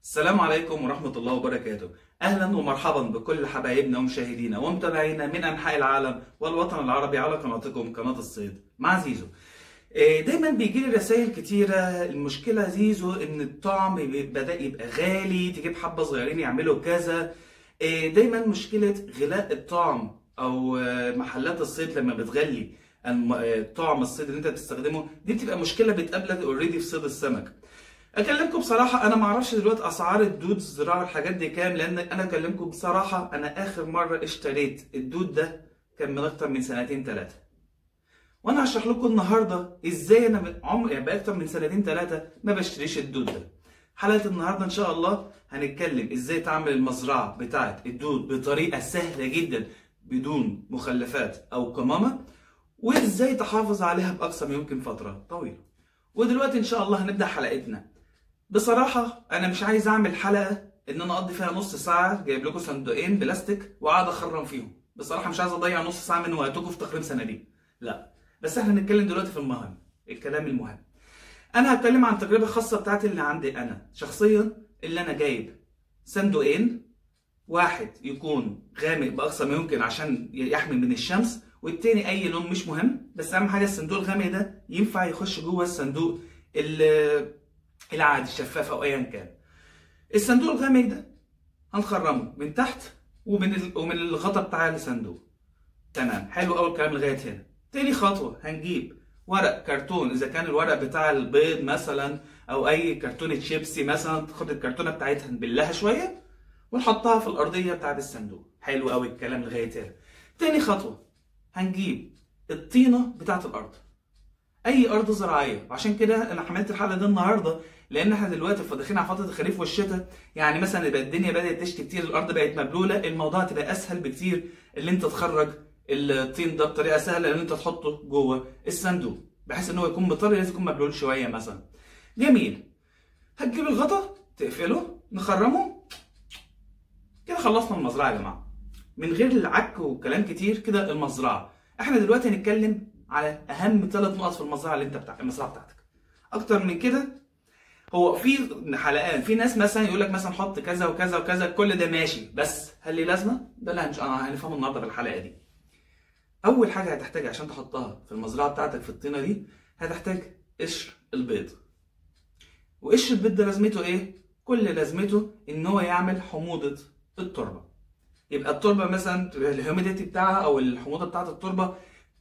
السلام عليكم ورحمة الله وبركاته أهلا ومرحبا بكل حبايبنا ومشاهدينا ومتابعينا من أنحاء العالم والوطن العربي على قناتكم قناة الصيد مع زيزو إيه، دايما بيجي لي رسائل كتيرة المشكلة زيزو إن الطعم بي- بدأ يبقى غالي تجيب حبة صغيرين يعملوا كذا إيه، دايما مشكلة غلاء الطعم أو آه، محلات الصيد لما بتغلي الم- آه، طعم الصيد اللي أنت بتستخدمه دي بتبقى مشكلة بتقابلك اوريدي في صيد السمك اكلمكم بصراحه انا ما اعرفش دلوقتي اسعار الدود الزراعه والحاجات دي كام لان انا اكلمكم بصراحه انا اخر مره اشتريت الدود ده كان من اكتر من سنتين ثلاثه وانا هشرح لكم النهارده ازاي انا من عمر يعني بقى اكتر من سنتين ثلاثه ما بشتريش الدود ده حلقه النهارده ان شاء الله هنتكلم ازاي تعمل المزرعه بتاعه الدود بطريقه سهله جدا بدون مخلفات او قمامه وازاي تحافظ عليها باقصى ما يمكن فتره طويله ودلوقتي ان شاء الله هنبدا حلقتنا بصراحة أنا مش عايز أعمل حلقة إن أنا أقضي فيها نص ساعة جايب لكم صندوقين بلاستيك وقاعد أخرم فيهم، بصراحة مش عايز أضيع نص ساعة من وقتكم في تخريم صناديق، لا، بس إحنا هنتكلم دلوقتي في المهم، الكلام المهم. أنا هتكلم عن تجربة خاصة بتاعتي اللي عندي أنا، شخصيا اللي أنا جايب صندوقين واحد يكون غامق بأقصى ما يمكن عشان يحمي من الشمس، والتاني أي لون مش مهم، بس أهم حاجة الصندوق الغامق ده ينفع يخش جوه الصندوق اللي العادي الشفاف او ايا كان الصندوق الغامق ده هنخرمه من تحت ومن ال... ومن الغطا بتاع الصندوق تمام حلو قوي الكلام لغايه هنا تاني خطوه هنجيب ورق كرتون اذا كان الورق بتاع البيض مثلا او اي كرتونه شيبسي مثلا تاخد الكرتونه بتاعتها نبلها شويه ونحطها في الارضيه بتاعت الصندوق حلو قوي الكلام لغايه هنا تاني خطوه هنجيب الطينه بتاعت الارض اي ارض زراعيه وعشان كده انا حملت الحلقه دي النهارده لان احنا دلوقتي في داخلين على فتره الخريف والشتاء يعني مثلا يبقى الدنيا بدات تشتي كتير الارض بقت مبلوله الموضوع تبقى اسهل بكتير اللي انت تخرج الطين ده بطريقه سهله ان انت تحطه جوه الصندوق بحيث ان هو يكون مطري لازم يكون مبلول شويه مثلا جميل هتجيب الغطا تقفله نخرمه كده خلصنا المزرعه يا جماعه من غير العك وكلام كتير كده المزرعه احنا دلوقتي هنتكلم على اهم ثلاث نقط في المزرعه اللي انت بتاع المزرعه بتاعتك اكتر من كده هو في حلقات في ناس مثلا يقول لك مثلا حط كذا وكذا وكذا كل ده ماشي بس هل ليه لازمه ده اللي هنش... أنا هنفهمه النهارده في الحلقه دي اول حاجه هتحتاج عشان تحطها في المزرعه بتاعتك في الطينه دي هتحتاج قشر البيض وقشر البيض ده لازمته ايه كل لازمته ان هو يعمل حموضه التربه يبقى التربه مثلا الهيوميديتي بتاعها او الحموضه بتاعت التربه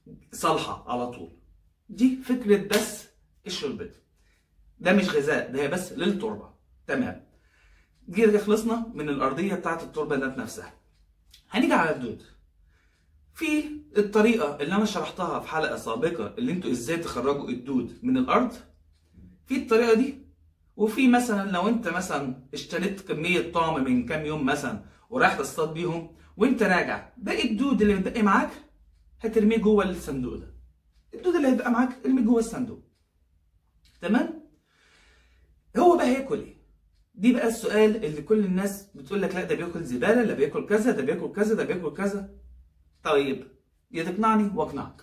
صالحه على طول دي فكره بس قشر البيض ده مش غذاء ده هي بس للتربه تمام كده خلصنا من الارضيه بتاعت التربه ذات نفسها هنيجي على الدود في الطريقه اللي انا شرحتها في حلقه سابقه اللي انتوا ازاي تخرجوا الدود من الارض في الطريقه دي وفي مثلا لو انت مثلا اشتريت كميه طعم من كام يوم مثلا ورايح تصطاد بيهم وانت راجع باقي الدود اللي متبقي معاك هترميه جوه الصندوق ده الدود اللي هيبقى معاك ارميه جوه الصندوق تمام هو بقى هياكل ايه دي بقى السؤال اللي كل الناس بتقول لك لا ده بياكل زباله لا بياكل كذا ده بياكل كذا ده بياكل كذا طيب يا تقنعني واقنعك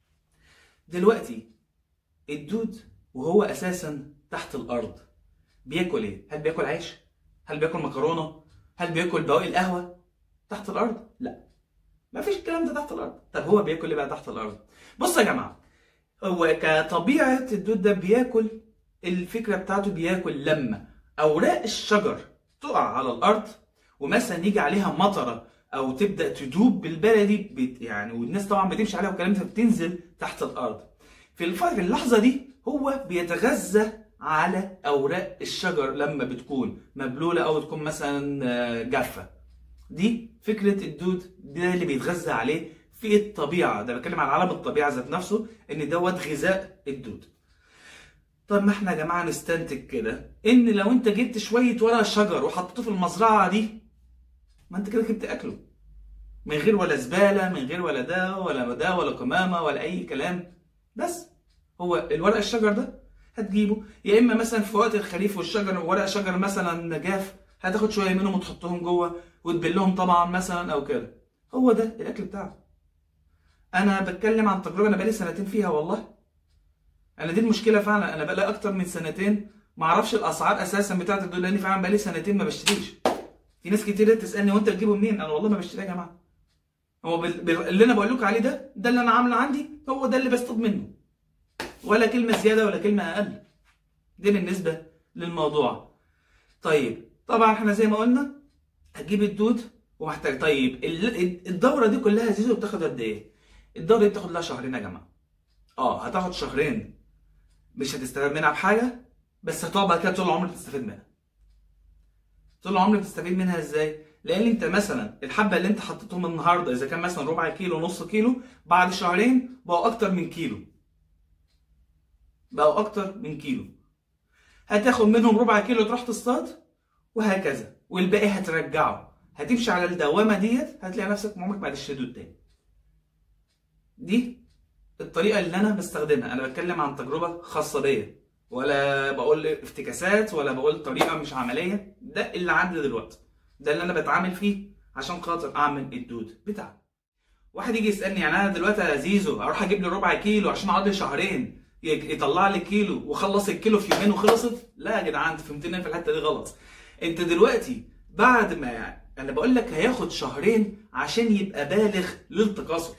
دلوقتي الدود وهو اساسا تحت الارض بياكل ايه هل بياكل عيش هل بياكل مكرونه هل بياكل بواقي القهوه تحت الارض لا ما فيش الكلام ده تحت الارض طب هو بياكل ايه بقى تحت الارض بصوا يا جماعه هو كطبيعه الدود ده بياكل الفكره بتاعته بياكل لما اوراق الشجر تقع على الارض ومثلا يجي عليها مطره او تبدا تدوب بالبلدي بت يعني والناس طبعا بتمشي عليها والكلام ده بتنزل تحت الارض في الف- في اللحظه دي هو بيتغذى على اوراق الشجر لما بتكون مبلوله او تكون مثلا آه، جافه دي فكره الدود ده اللي بيتغذى عليه في الطبيعه ده بتكلم عن عالم الطبيعه ذات نفسه ان دوت غذاء الدود طب ما احنا يا جماعه نستنتج كده ان لو انت جبت شويه ورق شجر وحطيته في المزرعه دي ما انت كده جبت اكله من غير ولا زباله من غير ولا ده ولا ده ولا قمامه ولا اي كلام بس هو الورق الشجر ده هتجيبه يا اما مثلا في وقت الخريف والشجر ورق شجر مثلا جاف هتاخد شويه منهم وتحطهم جوه وتبلهم طبعا مثلا او كده هو ده الاكل بتاعه انا بتكلم عن تجربه انا بقالي سنتين فيها والله انا دي المشكله فعلا انا بقالي اكتر من سنتين ما اعرفش الاسعار اساسا بتاعت الدود لاني فعلا بقالي سنتين ما بشتريش في ناس كتير تسالني وانت بتجيبه منين انا والله ما بشتري يا جماعه هو بال... بال... اللي انا بقول لكم عليه ده ده اللي انا عامله عندي هو ده اللي بصطاد منه ولا كلمه زياده ولا كلمه اقل دي بالنسبه للموضوع طيب طبعا احنا زي ما قلنا هتجيب الدود ومحتاج طيب ال- الدوره دي كلها زيزو بتاخد قد ايه الدوره دي بتاخد لها شهرين يا جماعه اه هتاخد شهرين مش هتستفاد منها بحاجه بس هتقعد بعد كده طول العمر تستفيد منها طول العمر بتستفيد منها ازاي لان انت مثلا الحبه اللي انت حطيتهم النهارده اذا كان مثلا ربع كيلو نص كيلو بعد شهرين بقوا اكتر من كيلو بقوا اكتر من كيلو هتاخد منهم ربع كيلو تروح تصطاد وهكذا والباقي هترجعه هتمشي على الدوامه ديت هتلاقي نفسك عمرك ما هتشتري تاني دي الطريقه اللي انا بستخدمها انا بتكلم عن تجربه خاصه بيا ولا بقول افتكاسات ولا بقول طريقه مش عمليه ده اللي عندي دلوقتي ده اللي انا بتعامل فيه عشان خاطر اعمل الدود بتاعي واحد يجي يسالني يعني انا دلوقتي يا زيزو اروح اجيب لي ربع كيلو عشان اقعد لي شهرين ي- يطلع لي كيلو وخلص الكيلو في يومين وخلصت لا يا جدعان انت فهمتني في الحته دي غلط انت دلوقتي بعد ما انا بقول لك هياخد شهرين عشان يبقى بالغ للتكاثر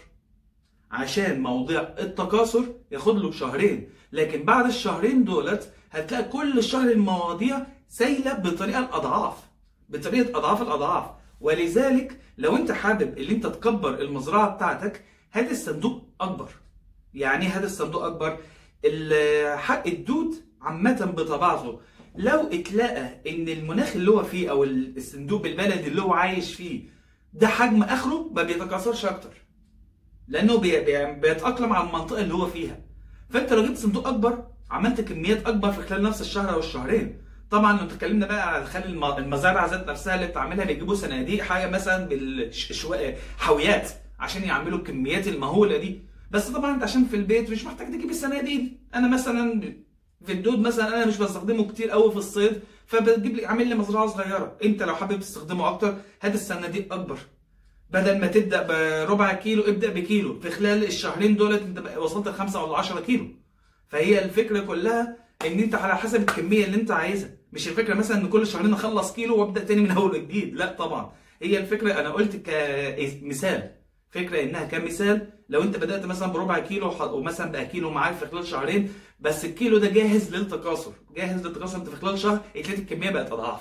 عشان موضوع التكاثر ياخد له شهرين لكن بعد الشهرين دولت هتلاقي كل شهر المواضيع سايله بطريقه الاضعاف بطريقه اضعاف الاضعاف ولذلك لو انت حابب اللي انت تكبر المزرعه بتاعتك هات الصندوق اكبر يعني ايه هات الصندوق اكبر ال- حق الدود عامه بطبيعته لو اتلقى ان المناخ اللي هو فيه او الصندوق بالبلد اللي هو عايش فيه ده حجم اخره ما بيتكاثرش اكتر لانه بي بي بيتاقلم على المنطقه اللي هو فيها فانت لو جبت صندوق اكبر عملت كميات اكبر في خلال نفس الشهر او الشهرين طبعا لو اتكلمنا بقى على خلي الم- المزارع ذات نفسها اللي بتعملها بيجيبوا صناديق حاجه مثلا بالحاويات عشان يعملوا الكميات المهوله دي بس طبعا انت عشان في البيت مش محتاج تجيب الصناديق دي انا مثلا في الدود مثلا انا مش بستخدمه كتير قوي في الصيد فبتجيب لي عامل لي مزرعه صغيره انت لو حابب تستخدمه اكتر هات الصناديق اكبر بدل ما تبدا بربع كيلو ابدا بكيلو في خلال الشهرين دولت انت بقى وصلت لخمسة ولا 10 كيلو فهي الفكره كلها ان انت على حسب الكميه اللي انت عايزها مش الفكره مثلا ان كل شهرين اخلص كيلو وابدا تاني من اول وجديد لا طبعا هي الفكره انا قلت كمثال فكره انها كمثال لو انت بدات مثلا بربع كيلو وح- ومثلا بقى كيلو معاك في خلال شهرين بس الكيلو ده جاهز للتكاثر جاهز للتكاثر انت في خلال شهر تلاقي الكميه بقت اضعاف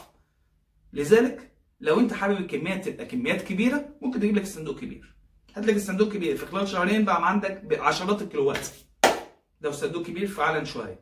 لذلك لو انت حابب الكميات تبقى كميات كبيره ممكن تجيب لك الصندوق كبير هات لك الصندوق كبير في خلال شهرين بقى عندك عشرات الكيلوات لو صندوق كبير فعلا شويه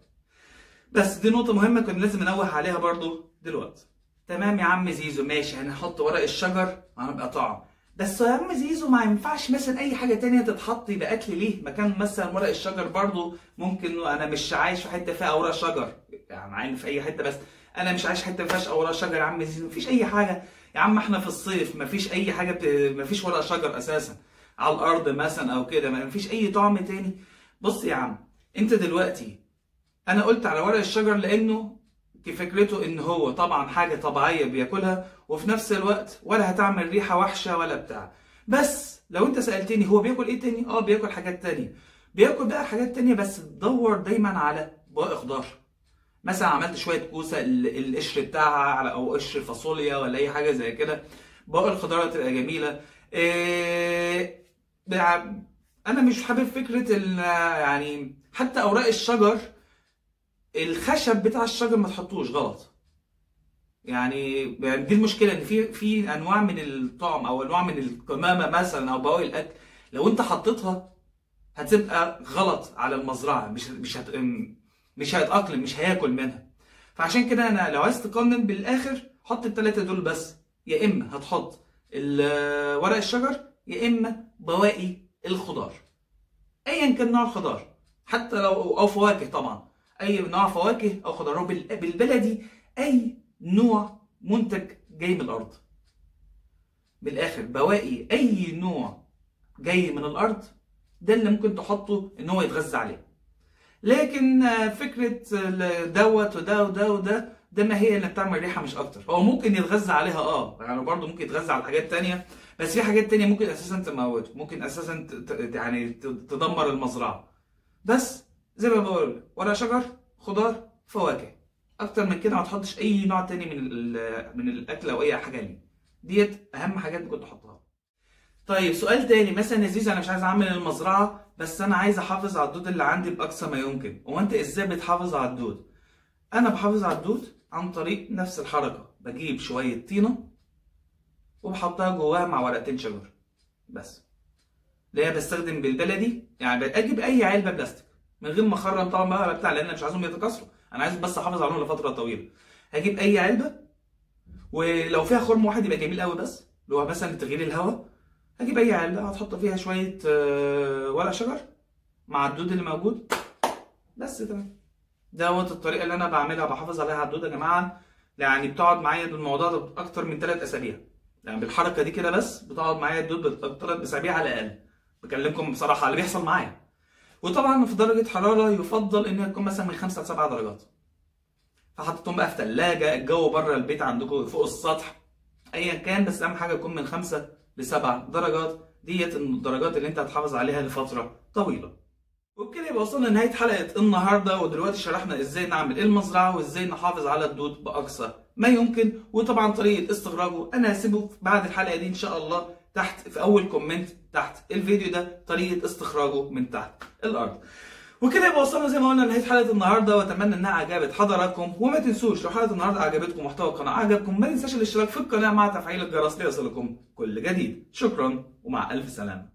بس دي نقطه مهمه كنا لازم ننوه عليها برضو دلوقتي تمام يا عم زيزو ماشي هنحط ورق الشجر هنبقى طعم بس يا عم زيزو ما ينفعش مثلا اي حاجه تانية تتحط يبقى اكل ليه مكان مثلا ورق الشجر برضو ممكن انا مش عايش في حته فيها اوراق شجر يعني مع ان في اي حته بس انا مش عايش حته ما فيهاش اوراق شجر يا عم زيزو مفيش اي حاجه يا عم احنا في الصيف مفيش اي حاجه بت... مفيش ورق شجر اساسا على الارض مثلا او كده مفيش اي طعم تاني بص يا عم انت دلوقتي انا قلت على ورق الشجر لانه فكرته ان هو طبعا حاجه طبيعيه بياكلها وفي نفس الوقت ولا هتعمل ريحه وحشه ولا بتاع بس لو انت سالتني هو بياكل ايه تاني اه بياكل حاجات تانية بياكل بقى حاجات تانية بس تدور دايما على بواقي خضار مثلا عملت شويه كوسه ال- القشر بتاعها على او قشر فاصوليا ولا اي حاجه زي كده بواقي الخضار تبقى جميله إيه بع- انا مش حابب فكره ال- يعني حتى اوراق الشجر الخشب بتاع الشجر ما تحطوش غلط يعني دي المشكله ان في في انواع من الطعم او انواع من القمامه مثلا او بواقي الاكل لو انت حطيتها هتبقى غلط على المزرعه مش مش هت مش هيتاقلم مش هياكل منها فعشان كده انا لو عايز تقنن بالاخر حط الثلاثه دول بس يا اما هتحط ال- ورق الشجر يا اما بواقي الخضار ايا كان نوع الخضار حتى لو او فواكه طبعا اي نوع فواكه او خضار أو بال- بالبلدي اي نوع منتج جاي من الارض بالاخر بواقي اي نوع جاي من الارض ده اللي ممكن تحطه ان هو يتغذى عليه لكن آه، فكره ال- دوت وده وده وده ده ما هي انك تعمل ريحه مش اكتر هو ممكن يتغذى عليها اه يعني برضه ممكن يتغذى على حاجات تانية بس في حاجات تانية ممكن اساسا تموته ممكن اساسا ت- ت- يعني ت- تدمر المزرعه بس زي ما بقول ورق شجر خضار فواكه اكتر من كده ما تحطش اي نوع تاني من ال- من الاكل او اي حاجه ليه ديت اهم حاجات ممكن تحطها طيب سؤال تاني مثلا يا زيزو انا مش عايز اعمل المزرعه بس انا عايز احافظ على الدود اللي عندي باقصى ما يمكن هو انت ازاي بتحافظ على الدود انا بحافظ على الدود عن طريق نفس الحركه بجيب شويه طينه وبحطها جواها مع ورقتين شجر بس اللي هي بستخدم بالبلدي يعني اجيب اي علبه بلاستيك من غير ما اخرم طبعا بقى ولا بتاع لان انا مش عايزهم يتكسروا انا عايز بس احافظ عليهم لفتره طويله هجيب اي علبه ولو فيها خرم واحد يبقى جميل قوي بس اللي هو مثلا لتغيير الهواء هجيب اي علبه هتحط فيها شويه آه، ورق شجر مع الدود اللي موجود بس تمام دوت الطريقه اللي انا بعملها بحافظ عليها على الدود يا جماعه يعني بتقعد معايا بالموضوع ده اكتر من ثلاث اسابيع يعني بالحركه دي كده بس بتقعد معايا الدود ثلاث اسابيع على الاقل بكلمكم بصراحه على اللي بيحصل معايا وطبعا في درجه حراره يفضل انها تكون مثلا من 5 ل 7 درجات فحطيتهم بقى في ثلاجه الجو بره البيت عندكم فوق السطح ايا كان بس اهم حاجه يكون من 5 ل 7 درجات ديت الدرجات اللي انت هتحافظ عليها لفتره طويله وبكده يبقى وصلنا لنهايه حلقه النهارده ودلوقتي شرحنا ازاي نعمل المزرعه وازاي نحافظ على الدود باقصى ما يمكن وطبعا طريقه استخراجه انا هسيبه بعد الحلقه دي ان شاء الله تحت في اول كومنت تحت الفيديو ده طريقه استخراجه من تحت الارض وكده يبقى وصلنا زي ما قلنا لنهايه حلقه النهارده واتمنى انها عجبت حضراتكم وما تنسوش لو حلقه النهارده عجبتكم محتوى القناه عجبكم ما تنساش الاشتراك في القناه مع تفعيل الجرس ليصلكم كل جديد شكرا ومع الف سلامه